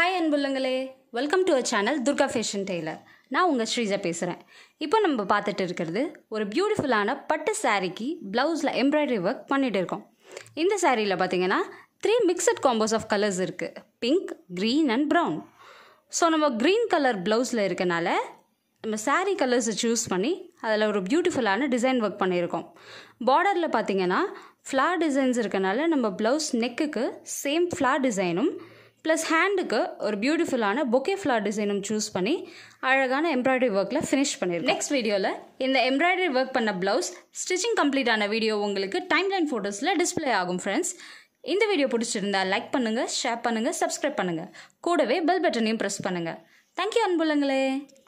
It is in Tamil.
ஹாய் அன்புள்ளங்களே welcome to a channel Durga fashion tailor நான் உங்கள் ஸ்ரீஜா பேசுகிறேன் இப்போ நம்ம பார்த்துட்டு இருக்கிறது ஒரு பியூட்டிஃபுல்லான பட்டு சாரீக்கு ப்ளவுஸில் எம்ப்ராய்டரி ஒர்க் பண்ணிகிட்டு இருக்கோம் இந்த சாரியில் பார்த்தீங்கன்னா three mixed combos of colours இருக்குது pink green and brown so நம்ம க்ரீன் கலர் ப்ளவுஸில் இருக்கனால நம்ம saree கலர்ஸை சூஸ் பண்ணி அதில் ஒரு பியூட்டிஃபுல்லான டிசைன் ஒர்க் பண்ணியிருக்கோம் பார்டரில் பார்த்தீங்கன்னா ஃப்ளார் டிசைன்ஸ் இருக்கனால நம்ம ப்ளவுஸ் நெக்குக்கு சேம் ஃப்ளார் டிசைனும் ப்ளஸ் ஹேண்டுக்கு ஒரு பியூட்டிஃபுல்லான பொக்கே ஃப்ளார் டிசைனும் சூஸ் பண்ணி அழகான எம்ப்ராய்டரி ஒர்க்கில் ஃபினிஷ் பண்ணியிருக்கோம் நெக்ஸ்ட் வீடியோவில் இந்த எம்ப்ராய்டரி ஒர்க் பண்ண ப்ளவுஸ் ஸ்டிச்சிங் கம்ப்ளீட் ஆன வீடியோ உங்களுக்கு டைம்லைன் ஃபோட்டோஸில் டிஸ்ப்ளே ஆகும் ஃப்ரெண்ட்ஸ் இந்த வீடியோ பிடிச்சிருந்தா லைக் பண்ணுங்கள் ஷேர் பண்ணுங்கள் சப்ஸ்கிரைப் பண்ணுங்கள் கூடவே பெல் பட்டனையும் ப்ரெஸ் பண்ணுங்கள் தேங்க்யூ அன்புள்ளங்களே